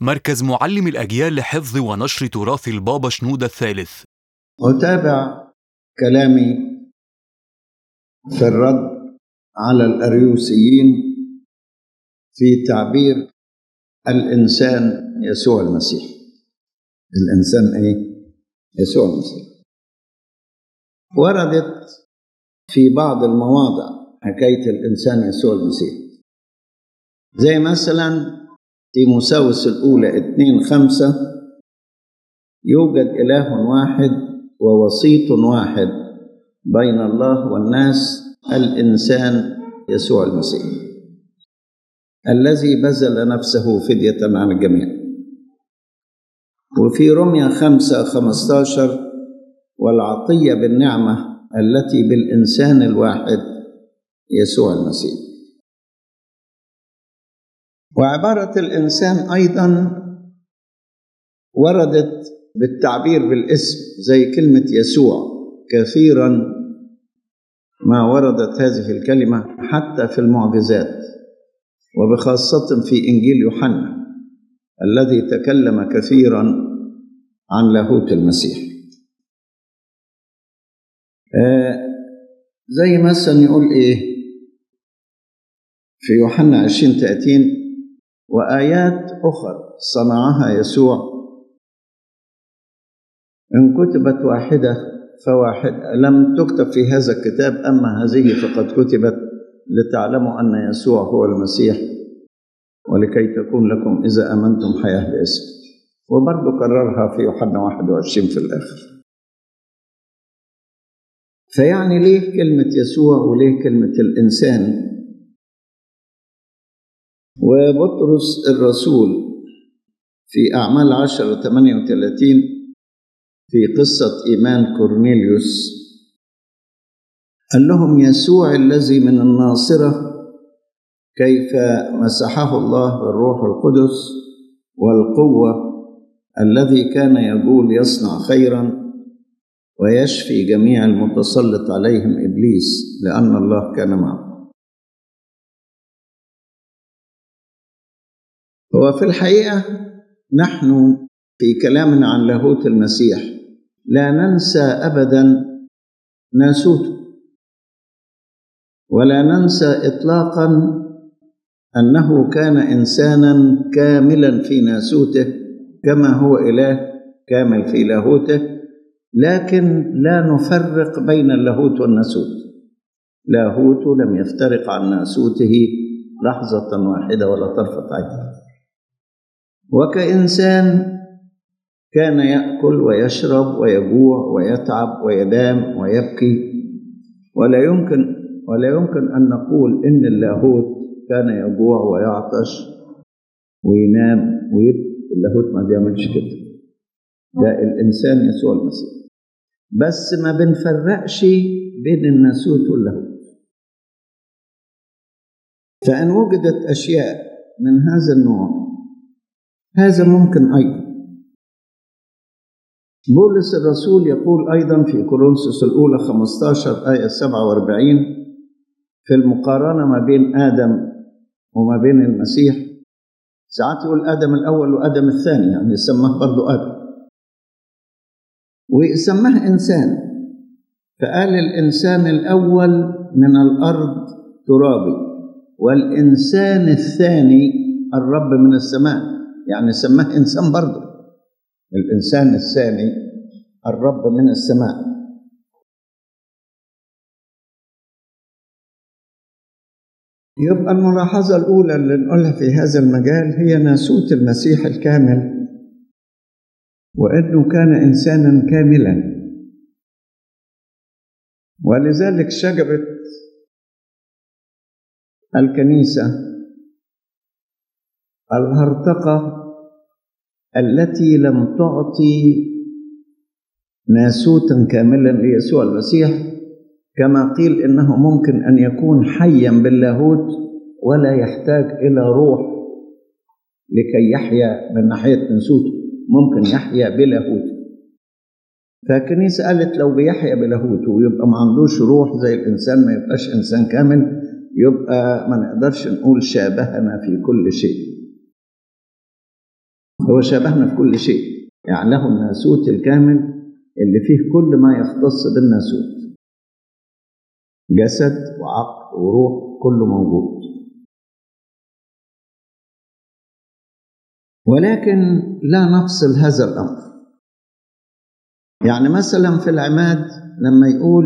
مركز معلم الأجيال لحفظ ونشر تراث البابا شنودة الثالث أتابع كلامي في الرد على الأريوسيين في تعبير الإنسان يسوع المسيح الإنسان إيه؟ يسوع المسيح وردت في بعض المواضع حكاية الإنسان يسوع المسيح زي مثلا تيموساوس الأولى اتنين خمسة يوجد إله واحد ووسيط واحد بين الله والناس الإنسان يسوع المسيح الذي بذل نفسه فدية عن الجميع وفي رمية خمسة خمستاشر والعطية بالنعمة التي بالإنسان الواحد يسوع المسيح وعبارة الإنسان أيضا وردت بالتعبير بالاسم زي كلمة يسوع كثيرا ما وردت هذه الكلمة حتى في المعجزات وبخاصة في إنجيل يوحنا الذي تكلم كثيرا عن لاهوت المسيح آه زي مثلا يقول إيه في يوحنا عشرين تلاتين وآيات أخرى صنعها يسوع إن كتبت واحدة فواحد لم تكتب في هذا الكتاب أما هذه فقد كتبت لتعلموا أن يسوع هو المسيح ولكي تكون لكم إذا أمنتم حياة باسم وبرضه كررها في يوحنا 21 في الآخر فيعني ليه كلمة يسوع وليه كلمة الإنسان وبطرس الرسول في أعمال عشرة 38 في قصة إيمان كورنيليوس قال لهم يسوع الذي من الناصرة كيف مسحه الله بالروح القدس والقوة الذي كان يقول يصنع خيرا ويشفي جميع المتسلط عليهم إبليس لأن الله كان معه هو في الحقيقة نحن في كلامنا عن لاهوت المسيح لا ننسى أبدا ناسوته ولا ننسى إطلاقا أنه كان إنسانا كاملا في ناسوته كما هو إله كامل في لاهوته لكن لا نفرق بين اللاهوت والناسوت لاهوت لم يفترق عن ناسوته لحظة واحدة ولا طرفة عين وكإنسان كان يأكل ويشرب ويجوع ويتعب وينام ويبكي ولا يمكن ولا يمكن أن نقول إن اللاهوت كان يجوع ويعطش وينام ويبكي اللاهوت ما بيعملش كده ده الإنسان يسوع المسيح بس ما بنفرقش بين الناسوت واللاهوت فإن وجدت أشياء من هذا النوع هذا ممكن أيضا بولس الرسول يقول أيضا في كورنثوس الأولى 15 آية 47 في المقارنة ما بين آدم وما بين المسيح ساعات يقول آدم الأول وآدم الثاني يعني يسماه برضه آدم ويسماه إنسان فقال الإنسان الأول من الأرض ترابي والإنسان الثاني الرب من السماء يعني سماه إنسان برضه الإنسان الثاني الرب من السماء يبقى الملاحظة الأولى اللي نقولها في هذا المجال هي ناسوت المسيح الكامل وأنه كان إنسانا كاملا ولذلك شجرة الكنيسة الهرطقة التي لم تعطي ناسوتا كاملا ليسوع المسيح كما قيل انه ممكن ان يكون حيا باللاهوت ولا يحتاج الى روح لكي يحيا من ناحيه ناسوته ممكن يحيا بلاهوت فالكنيسه قالت لو بيحيا بلاهوته ويبقى ما عندوش روح زي الانسان ما يبقاش انسان كامل يبقى ما نقدرش نقول شابهنا في كل شيء هو شبهنا في كل شيء يعني له الناسوت الكامل اللي فيه كل ما يختص بالناسوت جسد وعقل وروح كله موجود ولكن لا نفصل هذا الامر يعني مثلا في العماد لما يقول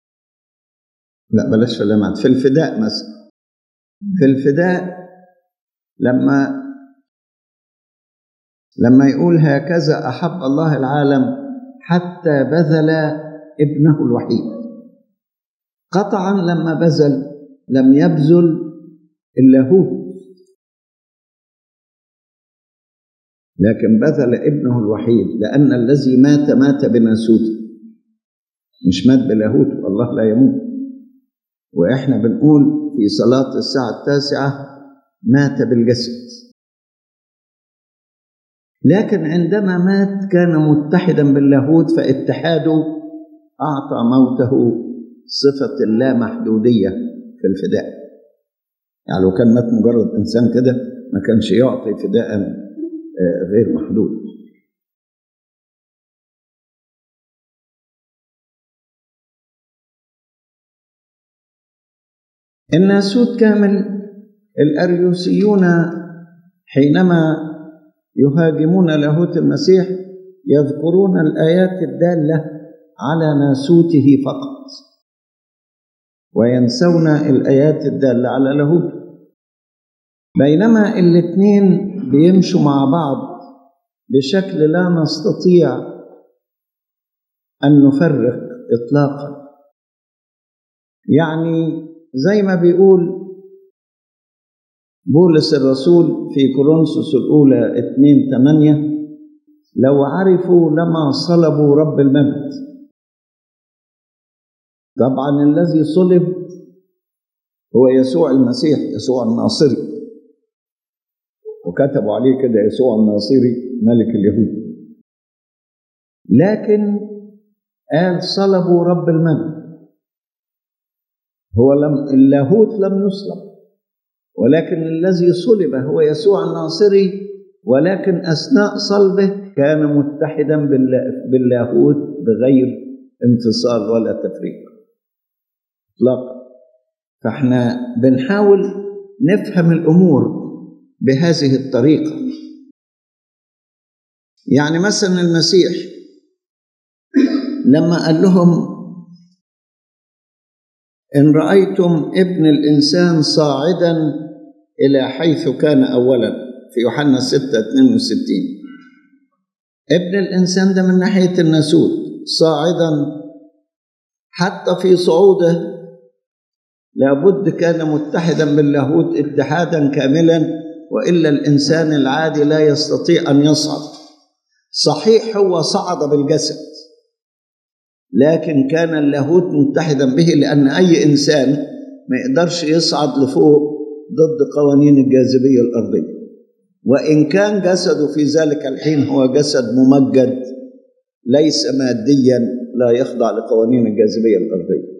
لا بلاش في العماد في الفداء مثلا في الفداء لما لما يقول هكذا احب الله العالم حتى بذل ابنه الوحيد قطعا لما بذل لم يبذل اللاهوت لكن بذل ابنه الوحيد لأن الذي مات مات بناسوته مش مات بلاهوته الله لا يموت وإحنا بنقول في صلاة الساعة التاسعة مات بالجسد لكن عندما مات كان متحدا باللاهوت فاتحاده أعطى موته صفة اللامحدودية في الفداء يعني لو كان مات مجرد إنسان كده ما كانش يعطي فداء غير محدود الناسوت كامل الأريوسيون حينما يهاجمون لاهوت المسيح يذكرون الآيات الدالة على ناسوته فقط وينسون الآيات الدالة على لاهوته بينما الاثنين بيمشوا مع بعض بشكل لا نستطيع أن نفرق إطلاقا يعني زي ما بيقول بولس الرسول في كورنثوس الأولى 2 8 لو عرفوا لما صلبوا رب المجد طبعا الذي صلب هو يسوع المسيح يسوع الناصري وكتبوا عليه كده يسوع الناصري ملك اليهود لكن قال صلبوا رب المجد هو لم اللاهوت لم يصلب ولكن الذي صلب هو يسوع الناصري ولكن اثناء صلبه كان متحدا باللاهوت بغير انفصال ولا تفريق اطلاقا فاحنا بنحاول نفهم الامور بهذه الطريقه يعني مثلا المسيح لما قال لهم ان رايتم ابن الانسان صاعدا الى حيث كان اولا في يوحنا 6 62 ابن الانسان ده من ناحيه الناسوت صاعدا حتى في صعوده لابد كان متحدا باللاهوت اتحادا كاملا والا الانسان العادي لا يستطيع ان يصعد صحيح هو صعد بالجسد لكن كان اللاهوت متحدا به لان اي انسان ما يقدرش يصعد لفوق ضد قوانين الجاذبيه الارضيه وان كان جسده في ذلك الحين هو جسد ممجد ليس ماديا لا يخضع لقوانين الجاذبيه الارضيه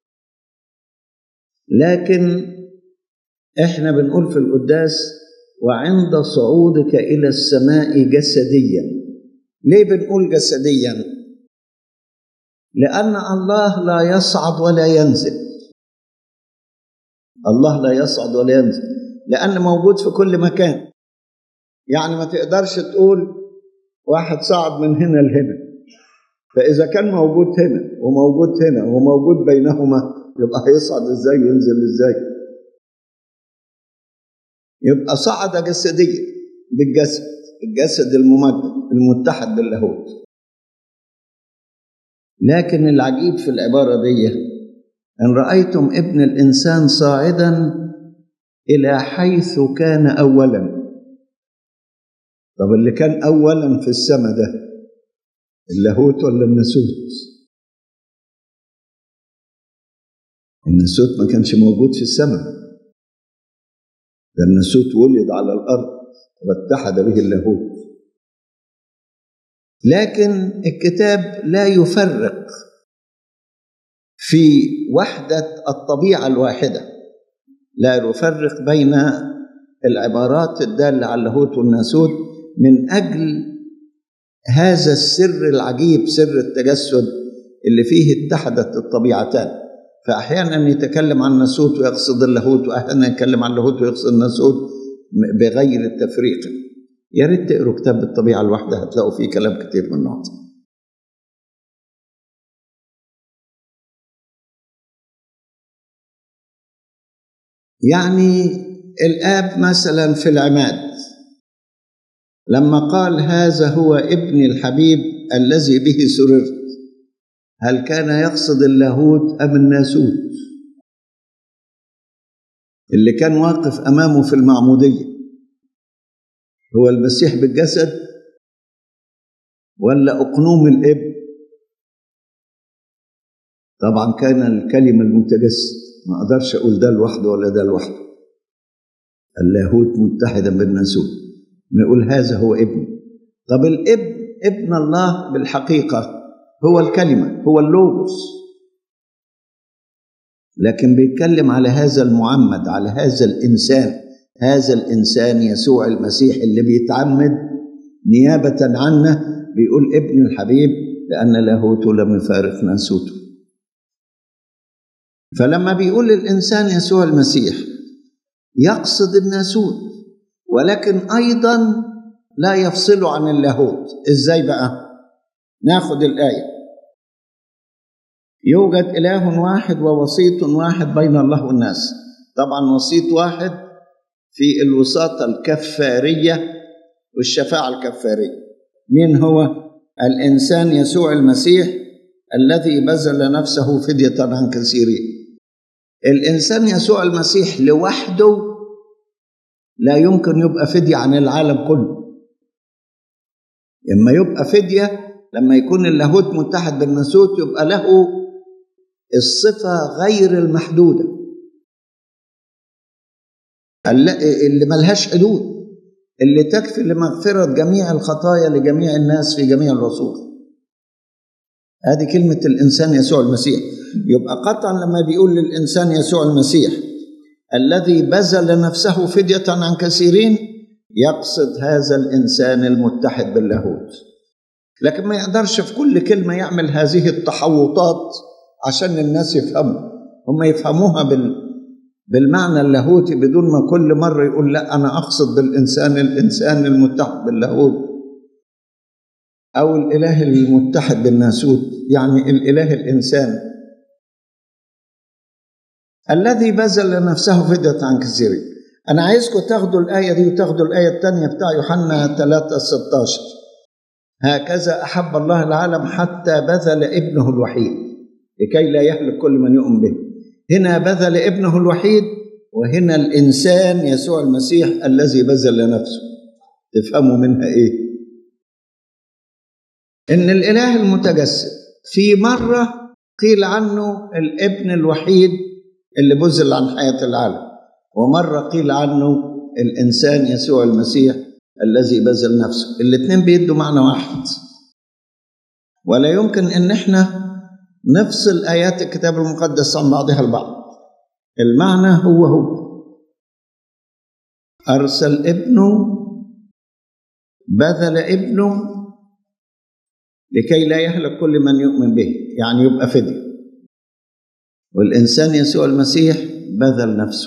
لكن احنا بنقول في القداس وعند صعودك الى السماء جسديا ليه بنقول جسديا لان الله لا يصعد ولا ينزل الله لا يصعد ولا ينزل لان موجود في كل مكان يعني ما تقدرش تقول واحد صعد من هنا لهنا فاذا كان موجود هنا وموجود هنا وموجود بينهما يبقى هيصعد ازاي وينزل ازاي يبقى صعد جسديا بالجسد الجسد الممجد المتحد باللاهوت لكن العجيب في العبارة دي إن رأيتم ابن الإنسان صاعدا إلى حيث كان أولا طب اللي كان أولا في السماء ده اللاهوت ولا الناسوت الناسوت ما كانش موجود في السماء ده الناسوت ولد على الأرض واتحد به اللاهوت لكن الكتاب لا يفرق في وحدة الطبيعة الواحدة لا يفرق بين العبارات الدالة على اللاهوت والناسوت من أجل هذا السر العجيب سر التجسد اللي فيه اتحدت الطبيعتان فأحيانا يتكلم عن ناسوت ويقصد اللاهوت وأحيانا يتكلم عن اللاهوت ويقصد الناسوت بغير التفريق يا ريت تقروا كتاب الطبيعة الواحدة هتلاقوا فيه كلام كتير من النقط يعني الآب مثلا في العماد لما قال هذا هو ابني الحبيب الذي به سررت هل كان يقصد اللاهوت أم الناسوت اللي كان واقف أمامه في المعمودية هو المسيح بالجسد ولا أقنوم الإب طبعا كان الكلمة المتجسد ما أقدرش أقول ده لوحده ولا ده لوحده اللاهوت متحدا بالناسوت نقول هذا هو ابني طب الابن ابن الله بالحقيقة هو الكلمة هو اللوغوس لكن بيتكلم على هذا المعمد على هذا الإنسان هذا الإنسان يسوع المسيح اللي بيتعمد نيابة عنه بيقول ابن الحبيب لأن لاهوته لم يفارق ناسوته فلما بيقول الإنسان يسوع المسيح يقصد الناسوت ولكن أيضا لا يفصل عن اللاهوت إزاي بقى؟ ناخد الآية يوجد إله واحد ووسيط واحد بين الله والناس طبعا وسيط واحد في الوساطة الكفارية والشفاعة الكفارية مين هو؟ الإنسان يسوع المسيح الذي بذل نفسه فدية عن كثيرين الإنسان يسوع المسيح لوحده لا يمكن يبقى فدية عن العالم كله إما يبقى فدية لما يكون اللاهوت متحد بالناسوت يبقى له الصفة غير المحدودة اللي ملهاش حدود اللي تكفي لمغفرة جميع الخطايا لجميع الناس في جميع الرسول هذه كلمة الإنسان يسوع المسيح يبقى قطعا لما بيقول للإنسان يسوع المسيح الذي بذل نفسه فدية عن كثيرين يقصد هذا الإنسان المتحد باللاهوت لكن ما يقدرش في كل كلمة يعمل هذه التحوطات عشان الناس يفهموا هم يفهموها بال بالمعنى اللاهوتي بدون ما كل مرة يقول لا أنا أقصد بالإنسان الإنسان المتحد باللاهوت أو الإله المتحد بالناسوت يعني الإله الإنسان الذي بذل نفسه فدية عن كثيرين أنا عايزكم تاخدوا الآية دي وتاخدوا الآية الثانية بتاع يوحنا 3 16 هكذا أحب الله العالم حتى بذل ابنه الوحيد لكي لا يهلك كل من يؤمن به هنا بذل ابنه الوحيد وهنا الإنسان يسوع المسيح الذي بذل نفسه تفهموا منها إيه إن الإله المتجسد في مرة قيل عنه الابن الوحيد اللي بذل عن حياة العالم ومرة قيل عنه الإنسان يسوع المسيح الذي بذل نفسه الاثنين بيدوا معنى واحد ولا يمكن ان احنا نفصل ايات الكتاب المقدس عن بعضها البعض المعنى هو هو ارسل ابنه بذل ابنه لكي لا يهلك كل من يؤمن به يعني يبقى فدية والإنسان يسوع المسيح بذل نفسه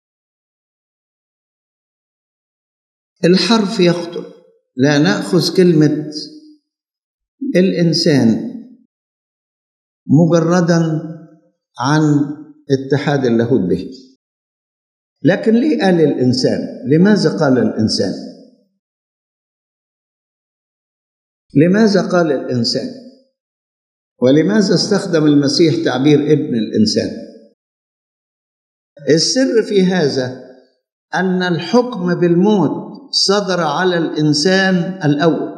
الحرف يقتل لا ناخذ كلمه الانسان مجردا عن اتحاد اللاهوت به لكن ليه قال الانسان لماذا قال الانسان لماذا قال الانسان ولماذا استخدم المسيح تعبير ابن الانسان السر في هذا ان الحكم بالموت صدر على الإنسان الأول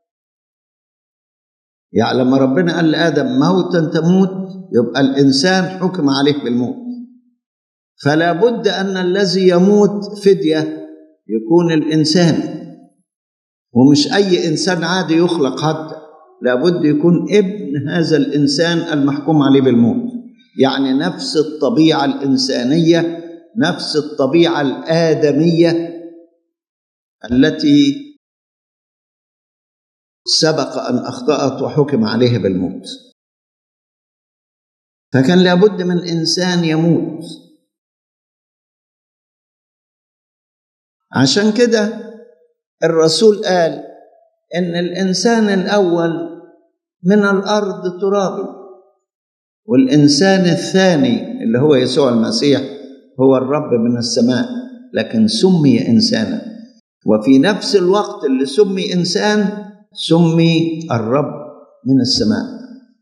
يعني لما ربنا قال لآدم موتا تموت يبقى الإنسان حكم عليه بالموت فلا بد أن الذي يموت فدية يكون الإنسان ومش أي إنسان عادي يخلق حتى لابد يكون ابن هذا الإنسان المحكوم عليه بالموت يعني نفس الطبيعة الإنسانية نفس الطبيعة الآدمية التي سبق أن أخطأت وحكم عليه بالموت فكان لابد من إنسان يموت عشان كده الرسول قال إن الإنسان الأول من الأرض ترابي والإنسان الثاني اللي هو يسوع المسيح هو الرب من السماء لكن سمي إنسانا وفي نفس الوقت اللي سمي إنسان سمي الرب من السماء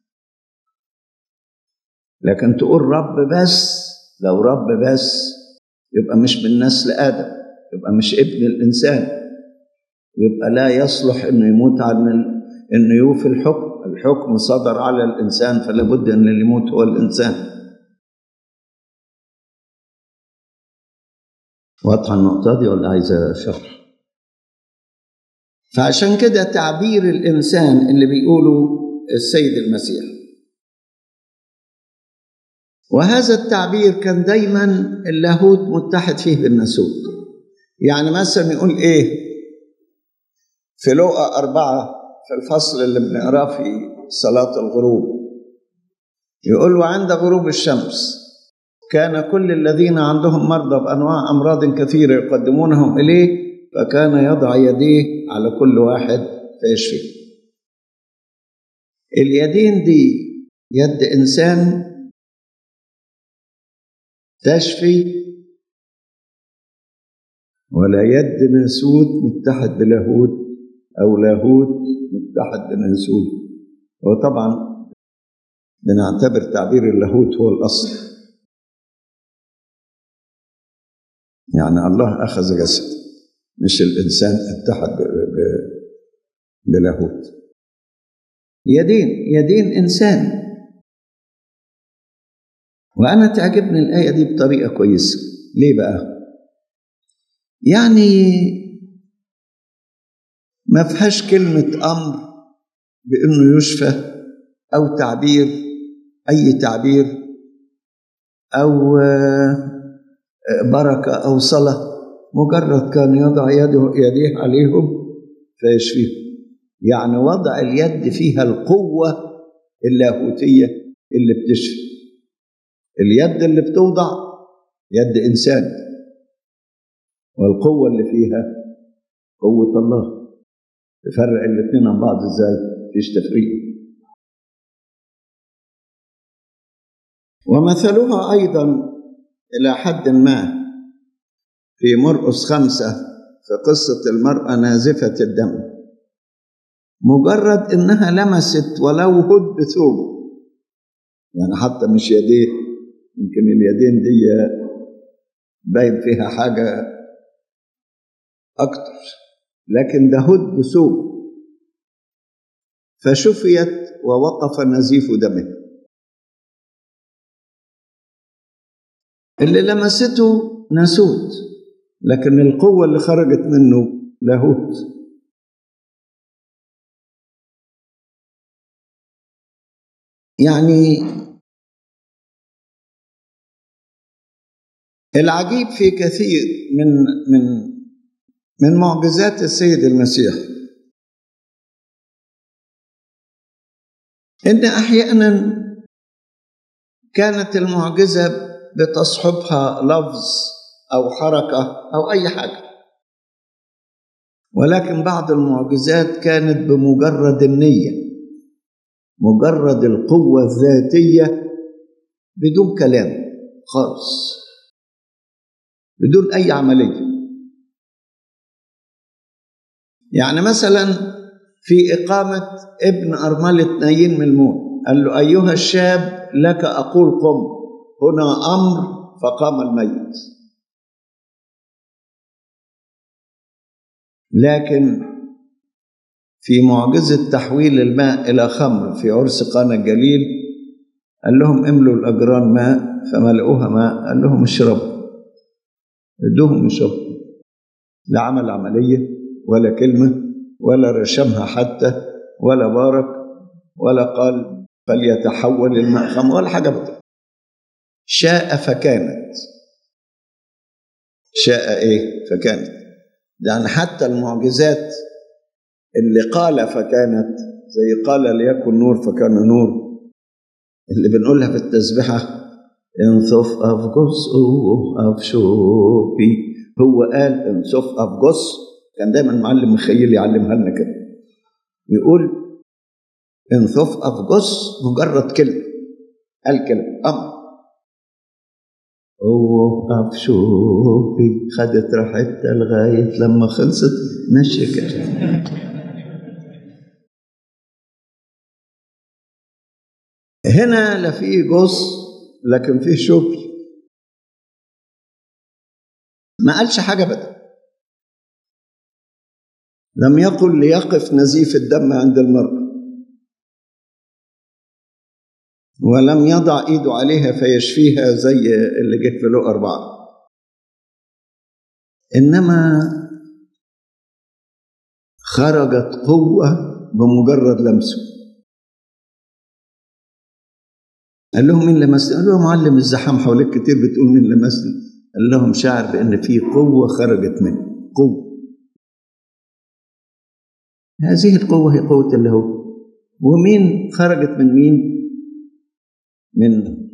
لكن تقول رب بس لو رب بس يبقى مش من نسل آدم يبقى مش ابن الإنسان يبقى لا يصلح انه يموت عن ال... انه يوفي الحكم الحكم صدر على الانسان فلا بد ان اللي يموت هو الانسان واضحه النقطه دي ولا عايزه شرح فعشان كده تعبير الانسان اللي بيقوله السيد المسيح وهذا التعبير كان دايما اللاهوت متحد فيه بالناسوت يعني مثلا يقول ايه في لوقا أربعة في الفصل اللي بنقراه في صلاة الغروب يقول وعند غروب الشمس كان كل الذين عندهم مرضى بأنواع أمراض كثيرة يقدمونهم إليه فكان يضع يديه على كل واحد فيشفيه اليدين دي يد إنسان تشفي ولا يد ناسوت متحد بلاهوت أو لاهوت متحد بناسوت وطبعا بنعتبر تعبير اللاهوت هو الأصل يعني الله أخذ جسد مش الإنسان اتحد بلاهوت يدين يدين إنسان وأنا تعجبني الآية دي بطريقة كويسة ليه بقى؟ يعني ما فيهاش كلمة أمر بأنه يشفى أو تعبير أي تعبير أو بركة أو صلاة مجرد كان يضع يده يديه عليهم فيشفيهم يعني وضع اليد فيها القوة اللاهوتية اللي بتشفي اليد اللي بتوضع يد إنسان والقوة اللي فيها قوة الله تفرق الاثنين عن بعض ازاي مفيش تفريق ومثلها أيضا إلى حد ما في مرقس خمسة في قصة المرأة نازفة الدم مجرد إنها لمست ولو هد ثوبه يعني حتى مش يديه يمكن اليدين دي باين فيها حاجة أكتر لكن ده هد ثوب فشفيت ووقف نزيف دمه اللي لمسته ناسوت لكن القوة اللي خرجت منه لاهوت يعني العجيب في كثير من من من معجزات السيد المسيح ان احيانا كانت المعجزه بتصحبها لفظ او حركه او اي حاجه ولكن بعض المعجزات كانت بمجرد النيه مجرد القوه الذاتيه بدون كلام خالص بدون اي عمليه يعني مثلا في إقامة ابن أرملة نايين من الموت قال له أيها الشاب لك أقول قم هنا أمر فقام الميت لكن في معجزة تحويل الماء إلى خمر في عرس قانا الجليل قال لهم املوا الأجران ماء فملؤوها ماء قال لهم اشربوا ادوهم يشربوا لا عمل عمليه ولا كلمة ولا رشمها حتى ولا بارك ولا قال فليتحول الماء خمر ولا حاجة بطل شاء فكانت شاء ايه فكانت يعني حتى المعجزات اللي قال فكانت زي قال ليكن نور فكان نور اللي بنقولها في التسبيحة انصف أفجس أفشوبي هو قال انصف أفجس كان دايما معلم مخيل يعلمها لنا كده يقول انصف أفجس مجرد كلمة قال كلمة أمر اوه أفشوبي خدت راحتها لغاية لما خلصت ماشية كده هنا لا في جص لكن في شوبي ما قالش حاجة بدل لم يقل ليقف نزيف الدم عند المرأة ولم يضع ايده عليها فيشفيها زي اللي جت في لو أربعة إنما خرجت قوة بمجرد لمسه قال لهم مين لمسني؟ قال لهم معلم الزحام حواليك كتير بتقول مين لمسني؟ قال لهم شعر بأن في قوة خرجت منه قوة هذه القوة هي قوة اللاهوت ومين خرجت من مين؟ من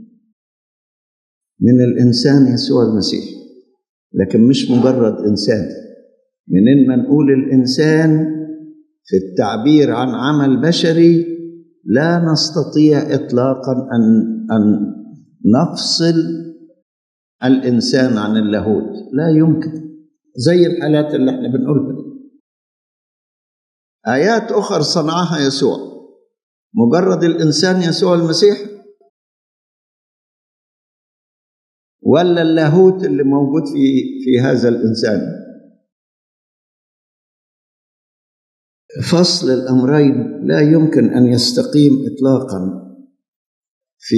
من الإنسان يسوع المسيح لكن مش مجرد إنسان منين ما نقول الإنسان في التعبير عن عمل بشري لا نستطيع إطلاقا أن أن نفصل الإنسان عن اللاهوت لا يمكن زي الحالات اللي احنا بنقولها دي آيات أخرى صنعها يسوع مجرد الإنسان يسوع المسيح ولا اللاهوت اللي موجود في في هذا الإنسان فصل الأمرين لا يمكن أن يستقيم إطلاقا في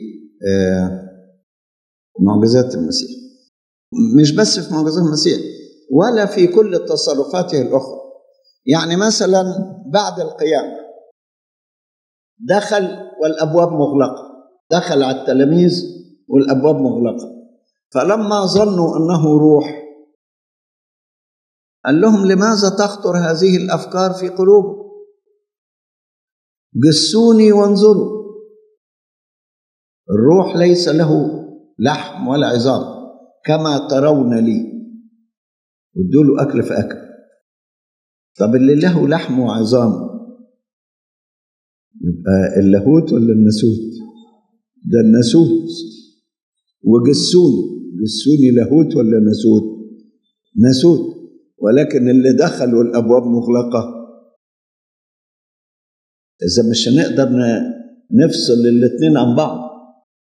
معجزات المسيح مش بس في معجزات المسيح ولا في كل تصرفاته الأخرى يعني مثلا بعد القيامة دخل والأبواب مغلقة دخل على التلاميذ والأبواب مغلقة فلما ظنوا أنه روح قال لهم لماذا تخطر هذه الأفكار في قلوبكم جسوني وانظروا الروح ليس له لحم ولا عظام كما ترون لي وادوا له أكل فأكل طب اللي له لحم وعظام يبقى اللاهوت ولا الناسوت ده الناسوت وجسوني جسوني لاهوت ولا ناسوت ناسوت ولكن اللي دخل والابواب مغلقه اذا مش هنقدر نفصل الاثنين عن بعض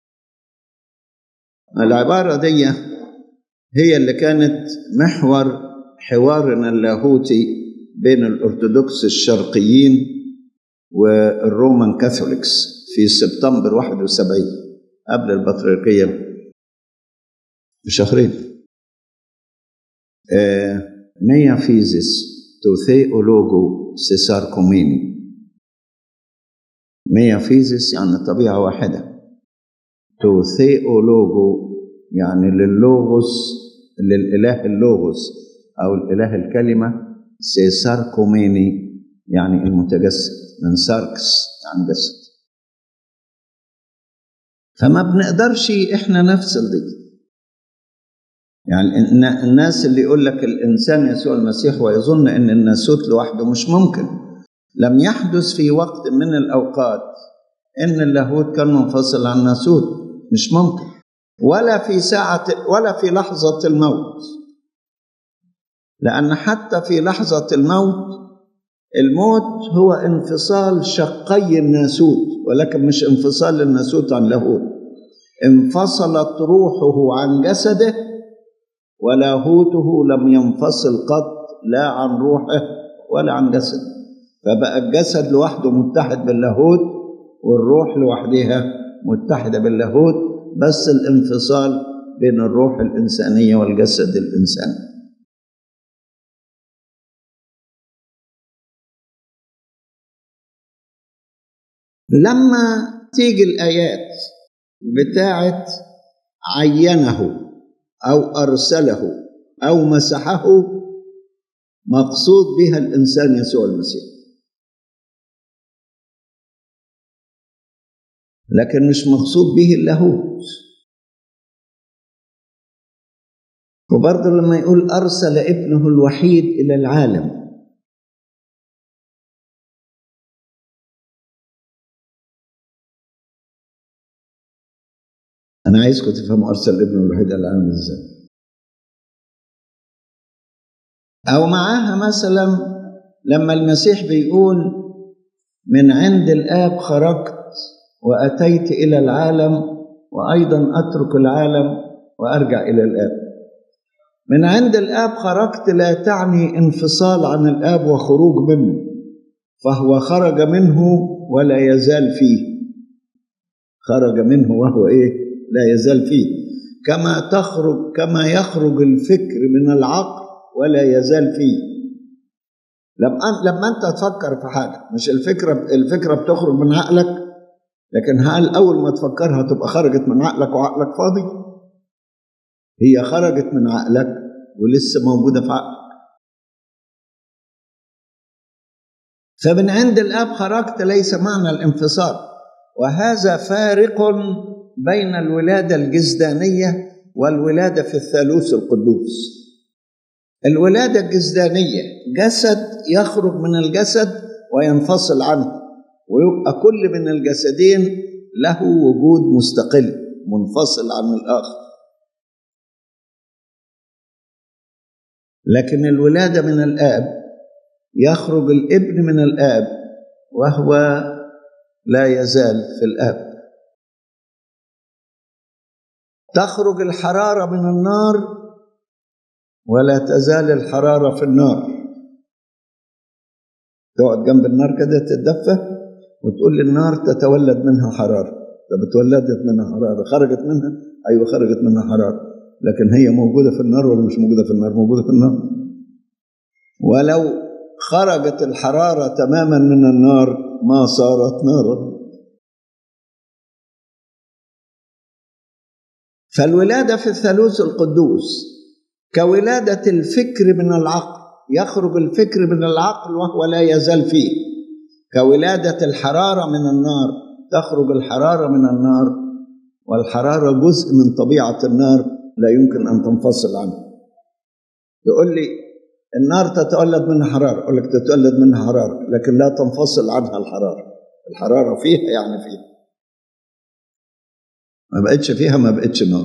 العباره دي هي اللي كانت محور حوارنا اللاهوتي بين الارثوذكس الشرقيين والرومان كاثوليكس في سبتمبر 71 قبل البطريركيه بشهرين آه ميا فيزيس تو ثيولوجو سيسار كوميني ميا فيزيس يعني طبيعة واحدة تو ثيولوجو يعني للوغوس للإله اللوغوس أو الإله الكلمة سيسار كوميني يعني المتجسد من ساركس يعني جسد فما بنقدرش احنا نفصل دي يعني الناس اللي يقول لك الانسان يسوع المسيح ويظن ان الناسوت لوحده مش ممكن لم يحدث في وقت من الاوقات ان اللاهوت كان منفصل عن الناسوت مش ممكن ولا في ساعة ولا في لحظة الموت لأن حتى في لحظة الموت الموت هو انفصال شقي الناسوت ولكن مش انفصال الناسوت عن لاهوت انفصلت روحه عن جسده ولاهوته لم ينفصل قط لا عن روحه ولا عن جسده فبقى الجسد لوحده متحد باللاهوت والروح لوحدها متحدة باللاهوت بس الانفصال بين الروح الإنسانية والجسد الإنساني لما تيجي الآيات بتاعت عينه أو أرسله أو مسحه مقصود بها الإنسان يسوع المسيح لكن مش مقصود به اللاهوت وبرضه لما يقول أرسل ابنه الوحيد إلى العالم أنا عايزكم تفهموا أرسل ابنه الوحيد إلى العالم إزاي أو معاها مثلا لما المسيح بيقول من عند الآب خرجت وأتيت إلى العالم وأيضا أترك العالم وأرجع إلى الآب من عند الآب خرجت لا تعني انفصال عن الآب وخروج منه فهو خرج منه ولا يزال فيه خرج منه وهو إيه لا يزال فيه كما تخرج كما يخرج الفكر من العقل ولا يزال فيه لما لما انت تفكر في حاجه مش الفكره الفكره بتخرج من عقلك لكن هل اول ما تفكرها تبقى خرجت من عقلك وعقلك فاضي هي خرجت من عقلك ولسه موجوده في عقلك فمن عند الاب خرجت ليس معنى الانفصال وهذا فارق بين الولاده الجزدانيه والولاده في الثالوث القدوس الولاده الجزدانيه جسد يخرج من الجسد وينفصل عنه ويبقى كل من الجسدين له وجود مستقل منفصل عن الاخر لكن الولاده من الاب يخرج الابن من الاب وهو لا يزال في الاب تخرج الحراره من النار ولا تزال الحراره في النار تقعد جنب النار كده تتدفى وتقول للنار تتولد منها حراره طب اتولدت منها حراره خرجت منها ايوه خرجت منها حراره لكن هي موجوده في النار ولا مش موجوده في النار موجوده في النار ولو خرجت الحراره تماما من النار ما صارت نارا فالولاده في الثالوث القدوس كولاده الفكر من العقل يخرج الفكر من العقل وهو لا يزال فيه كولاده الحراره من النار تخرج الحراره من النار والحراره جزء من طبيعه النار لا يمكن ان تنفصل عنه يقول لي النار تتولد منها حراره اقول لك تتولد منها حراره لكن لا تنفصل عنها الحراره الحراره فيها يعني فيها ما بقتش فيها ما بقتش نار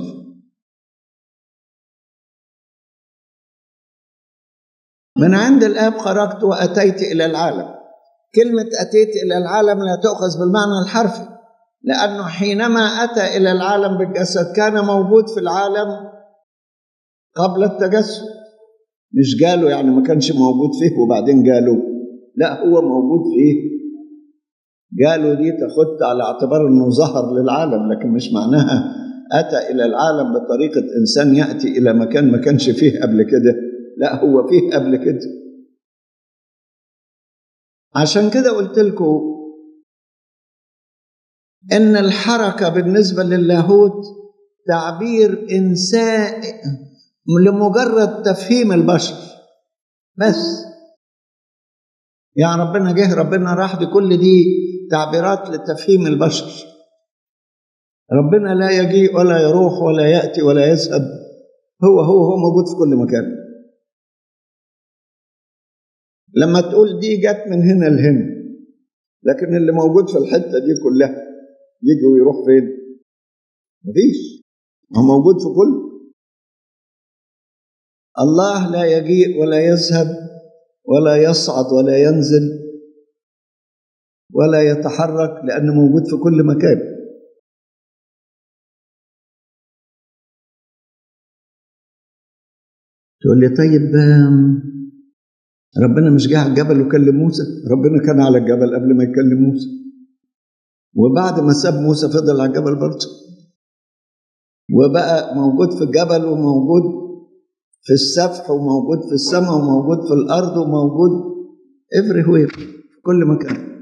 من عند الآب خرجت وأتيت إلى العالم كلمة أتيت إلى العالم لا تؤخذ بالمعنى الحرفي لأنه حينما أتى إلى العالم بالجسد كان موجود في العالم قبل التجسد مش قالوا يعني ما كانش موجود فيه وبعدين قالوا لا هو موجود فيه قالوا دي تخد على اعتبار انه ظهر للعالم لكن مش معناها اتى الى العالم بطريقه انسان ياتي الى مكان ما كانش فيه قبل كده لا هو فيه قبل كده عشان كده قلت لكم ان الحركه بالنسبه للاهوت تعبير انسان لمجرد تفهيم البشر بس يعني ربنا جه ربنا راح دي كل دي تعبيرات لتفهيم البشر ربنا لا يجيء ولا يروح ولا ياتي ولا يذهب هو هو هو موجود في كل مكان لما تقول دي جت من هنا لهنا لكن اللي موجود في الحته دي كلها يجي ويروح فين مفيش هو موجود في كل الله لا يجيء ولا يذهب ولا يصعد ولا ينزل ولا يتحرك لأنه موجود في كل مكان تقول لي طيب ربنا مش جه على الجبل وكلم موسى ربنا كان على الجبل قبل ما يكلم موسى وبعد ما ساب موسى فضل على الجبل برضه وبقى موجود في الجبل وموجود في السفح وموجود في السماء وموجود في الارض وموجود everywhere في كل مكان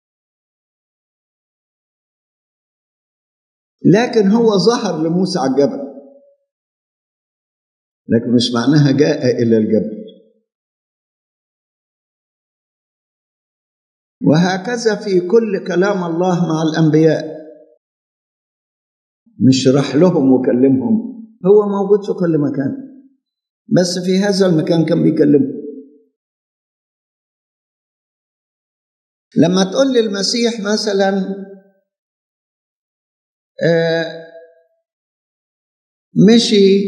لكن هو ظهر لموسى على الجبل لكن مش معناها جاء الى الجبل وهكذا في كل كلام الله مع الأنبياء مش راح لهم وكلمهم هو موجود في كل مكان بس في هذا المكان كان بيكلمهم لما تقول لي المسيح مثلا آه مشي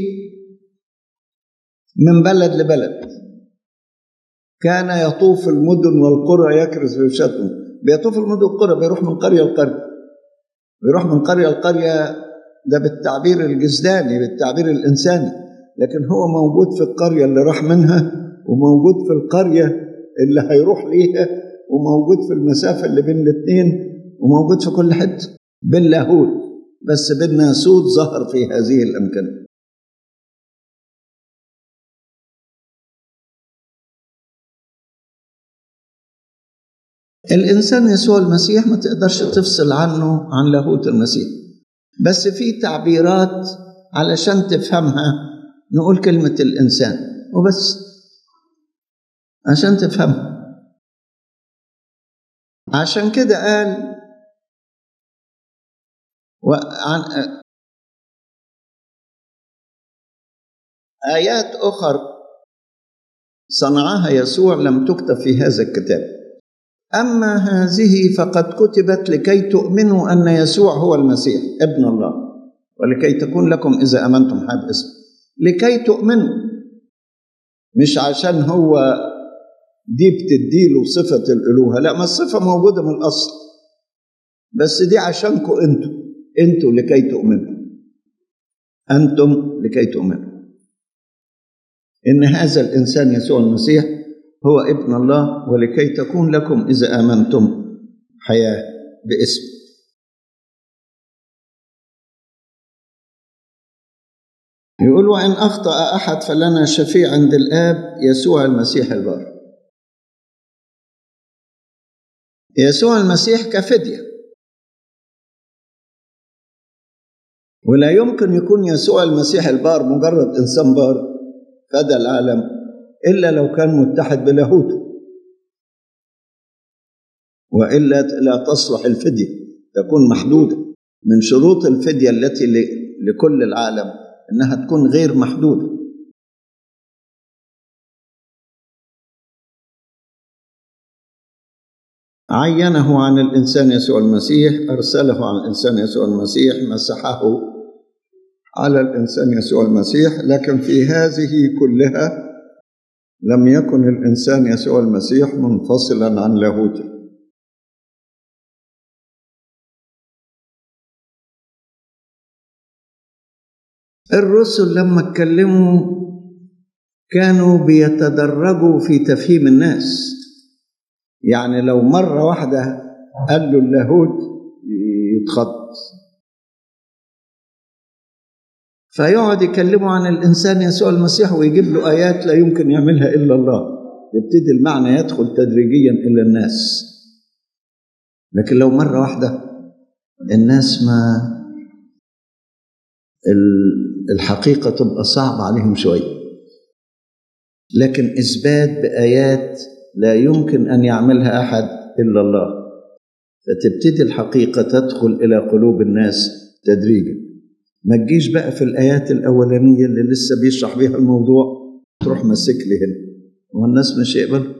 من بلد لبلد كان يطوف المدن والقرى يكرز بشتم بيطوف المدن والقرى بيروح من قرية لقرية بيروح من قرية لقرية ده بالتعبير الجسداني بالتعبير الإنساني لكن هو موجود في القرية اللي راح منها وموجود في القرية اللي هيروح ليها وموجود في المسافة اللي بين الاثنين وموجود في كل حتة باللاهوت بس بالناسوت ظهر في هذه الأمكنة الإنسان يسوع المسيح ما تقدرش تفصل عنه عن لاهوت المسيح بس في تعبيرات علشان تفهمها نقول كلمة الإنسان وبس عشان تفهمها عشان كده قال وعن آيات أخر صنعها يسوع لم تكتب في هذا الكتاب أما هذه فقد كتبت لكي تؤمنوا أن يسوع هو المسيح ابن الله ولكي تكون لكم إذا أمنتم حاب اسم لكي تؤمنوا مش عشان هو دي بتديله صفة الألوهة لا ما الصفة موجودة من الأصل بس دي عشانكم أنتم أنتم لكي تؤمنوا أنتم لكي تؤمنوا إن هذا الإنسان يسوع المسيح هو ابن الله ولكي تكون لكم إذا آمنتم حياة باسم يقول وإن أخطأ أحد فلنا شفيع عند الآب يسوع المسيح البار يسوع المسيح كفدية ولا يمكن يكون يسوع المسيح البار مجرد إنسان بار فدى العالم إلا لو كان متحد بلاهوته وإلا لا تصلح الفدية تكون محدودة من شروط الفدية التي لكل العالم إنها تكون غير محدودة عينه عن الإنسان يسوع المسيح أرسله عن الإنسان يسوع المسيح مسحه على الإنسان يسوع المسيح لكن في هذه كلها لم يكن الإنسان يسوع المسيح منفصلا عن لاهوته الرسل لما اتكلموا كانوا بيتدرجوا في تفهيم الناس يعني لو مرة واحدة قال له اللاهوت يتخط فيقعد يكلموا عن الإنسان يسوع المسيح ويجيب له آيات لا يمكن يعملها إلا الله يبتدي المعنى يدخل تدريجيا إلى الناس لكن لو مرة واحدة الناس ما الحقيقة تبقى صعبة عليهم شوية لكن إثبات بآيات لا يمكن أن يعملها أحد إلا الله فتبتدي الحقيقة تدخل إلى قلوب الناس تدريجا ما تجيش بقى في الآيات الأولانية اللي لسه بيشرح بيها الموضوع تروح ماسك لي هنا والناس مش يقبل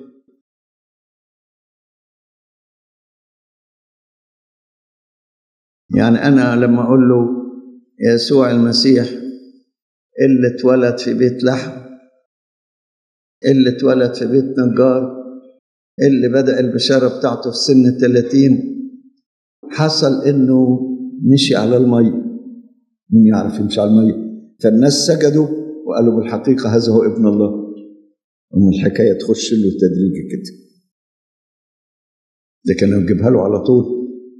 يعني أنا لما أقول له يسوع المسيح اللي اتولد في بيت لحم اللي اتولد في بيت نجار اللي بدأ البشارة بتاعته في سن الثلاثين حصل إنه مشي على المية مين يعرف يمشي على المية فالناس سجدوا وقالوا بالحقيقة هذا هو ابن الله أم الحكاية تخش له تدريجي كده لكن لو تجيبها له على طول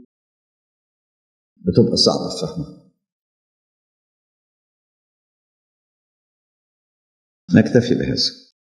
بتبقى صعبة فهمها نكتفي بهذا